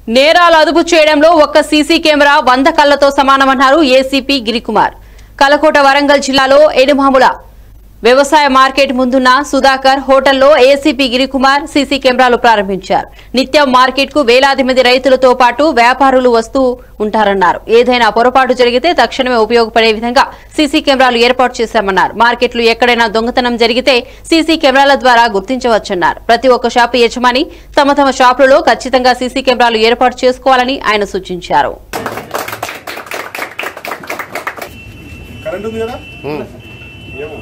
నేరాలు అదుపు చేయడంలో ఒక్క సీసీ కెమెరా వంద కళ్లతో సమానమన్నారు ఏసీపీ గిరికుమార్ కలకోట వరంగల్ జిల్లాలో ఎడుమాముల వ్యవసాయ మార్కెట్ ముందున్న సుధాకర్ హోటల్లో ఏసీపీ గిరికుమార్ సీసీ కెమెరాలు ప్రారంభించారు నిత్యం మార్కెట్ కు వేలాది మంది రైతులతో పాటు వ్యాపారులు వస్తూ ఉంటారన్నారు ఏదైనా పొరపాటు జరిగితే తక్షణమే ఉపయోగపడే విధంగా సీసీ కెమెరాలు ఏర్పాటు చేశామన్నారు మార్కెట్లు ఎక్కడైనా దొంగతనం జరిగితే సీసీ కెమెరాల ద్వారా గుర్తించవచ్చన్నారు ప్రతి ఒక్క షాపు యజమాని తమ తమ షాపులలో ఖచ్చితంగా సీసీ కెమెరాలు ఏర్పాటు చేసుకోవాలని ఆయన సూచించారు కరెంట్ ఉంది కదా ఏమో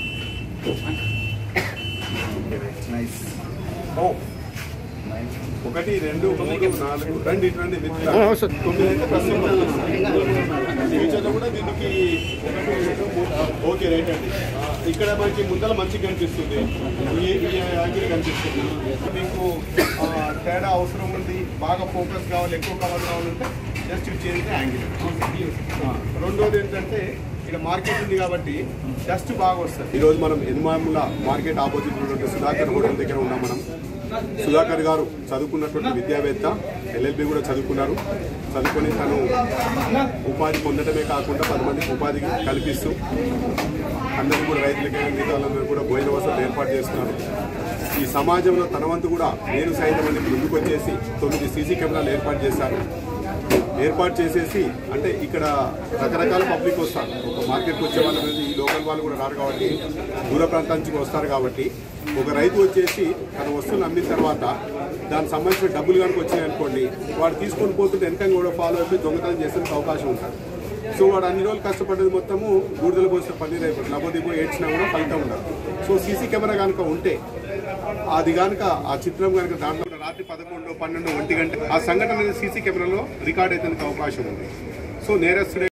నైస్ ఓ ఒకటి రెండు మూడు నాలుగు రండి ఇటు రండి మిత్రులారా. తొమ్మిది అయితే ప్రస్తుతం ఫ్యూచర్లో కూడా దీనికి ఒకటి రెండు మూడు ఓకే రైట్ అండి ఆ, ఇక్కడ మనకి ముందర మంచి కనిపిస్తుంది ఈ ఈ యాంగిల్ కనిపిస్తుంది మీకు ఆ, తేడా అవసరం ఉంది బాగా ఫోకస్ కావాలి ఎక్కువ కవర్ కావాలంటే జస్ట్ చేంజ్ యాంగిల్ రెండోది ఏంటంటే ఇక్కడ మార్కెట్ ఉంది కాబట్టి డస్ట్ బాగా వస్తుంది ఈరోజు మనం ఎనుమాముల మార్కెట్ ఆపోజిట్ ఉన్నటువంటి సుధాకర్ హోటల్ దగ్గర ఉన్నాం మనం సుధాకర్ గారు చదువుకున్నటువంటి విద్యావేత్త ఎల్ఎల్బి కూడా చదువుకున్నారు చదువుకొని తను ఉపాధి పొందడమే కాకుండా పది మందికి ఉపాధి కల్పిస్తూ అందరికీ కూడా రైతులకైనా మిగతా వాళ్ళందరూ కూడా భోజన వసతులు ఏర్పాటు చేస్తున్నారు ఈ సమాజంలో తన వంతు కూడా నేను సైతం మందికి ముందుకు వచ్చేసి తొమ్మిది సీసీ కెమెరాలు ఏర్పాటు చేశారు ఏర్పాటు చేసేసి అంటే ఇక్కడ రకరకాల పబ్లిక్ వస్తారు ఒక మార్కెట్కి వచ్చే వాళ్ళు అనేది ఈ లోకల్ వాళ్ళు కూడా రారు కాబట్టి దూర ప్రాంతాల నుంచి వస్తారు కాబట్టి ఒక రైతు వచ్చేసి తన వస్తువులు అమ్మిన తర్వాత దానికి సంబంధించిన డబ్బులు కనుక వచ్చినాయి అనుకోండి వాడు తీసుకొని పోతుంటే వెనకంగా కూడా ఫాలో అయిపోయి దొంగతనం చేసేందుకు అవకాశం ఉంటుంది సో వాడు అన్ని రోజులు కష్టపడ్డది మొత్తము బూడిదలు పోసిన పన్నీర్ అయిపోతుంది లబోదిబో ఏడ్చినా కూడా ఫలితం ఉండదు సో సీసీ కెమెరా కనుక ఉంటే అది కనుక ఆ చిత్రం కనుక దాంట్లో రాత్రి పదకొండు పన్నెండు ఒంటి గంట ఆ సంఘటన అనేది సీసీ కెమెరాలో రికార్డ్ అయ్యేందుకు అవకాశం ఉంది సో నేరస్తుడే